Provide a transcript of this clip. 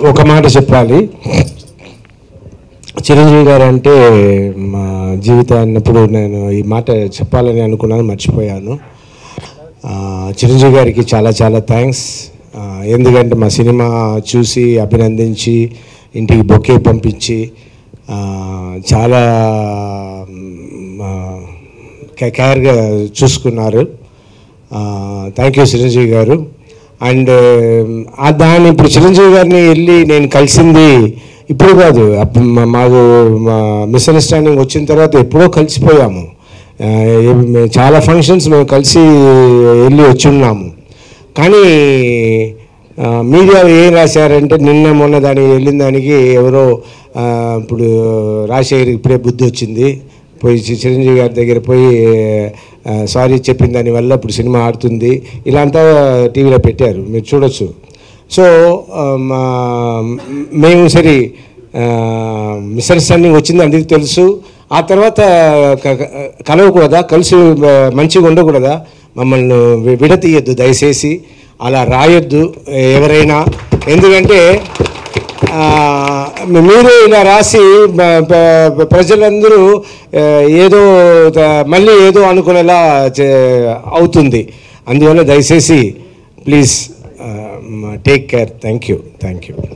ఒక మాట చెప్పాలి చిరంజీవి గారు అంటే మా జీవితాన్ని అప్పుడు నేను ఈ మాట చెప్పాలని అనుకున్నాను మర్చిపోయాను ఆ, చిరంజీవి గారికి చాలా చాలా థ్యాంక్స్ ఎందుకంటే మా సినిమా చూసి అభినందించి ఇంటికి బొకే పంపించి ఆ, చాలా మ్, ఆ, కే- కేర్గా చూసుకున్నారు థ్యాంక్ యూ చిరంజీవి గారు అండ్ ఆ దాన్ని ఇప్పుడు చిరంజీవి గారిని వెళ్ళి నేను కలిసింది ఇప్పుడు కాదు అప్పుడు మా- మాకు మిస్అండర్స్టాండింగ్ వచ్చిన తర్వాత ఎప్పుడో కలిసిపోయాము ఆ, ఏ- మే- చాలా ఫంక్షన్స్ మేము కలిసి వెళ్ళి వచ్చి ఉన్నాము కానీ ఆ, మీడియా ఏం రాశారంటే నిన్న మొన్న దానికి వెళ్ళిన దానికి ఎవరో ఆ, ఇప్పుడు రాజశేఖర్ ఇప్పుడే బుద్ధి వచ్చింది పోయి చి- చిరంజీవి గారి దగ్గర పోయి సారీ చెప్పిన దానివల్ల ఇప్పుడు సినిమా ఆడుతుంది ఇలా అంతా టీవీలో పెట్టారు మీరు చూడొచ్చు సో ఆ, మా- మేము సరే మిస్అండర్స్టాండింగ్ వచ్చింది అందరికీ తెలుసు ఆ తర్వాత క- క- కలవకూడదా కలిసి ఆ, మంచిగా ఉండకూడదా మమ్మల్ని వి- విడతీయద్దు దయచేసి అలా రాయొద్దు ఎవరైనా ఎందుకంటే ఆ, మీరు ఇలా రాసి ప- ప- ప్రజలందరూ ఆ, ఏదో త- మళ్ళీ ఏదో అనుకునేలా చే- అవుతుంది అందువల్ల దయచేసి please take care thank you thank you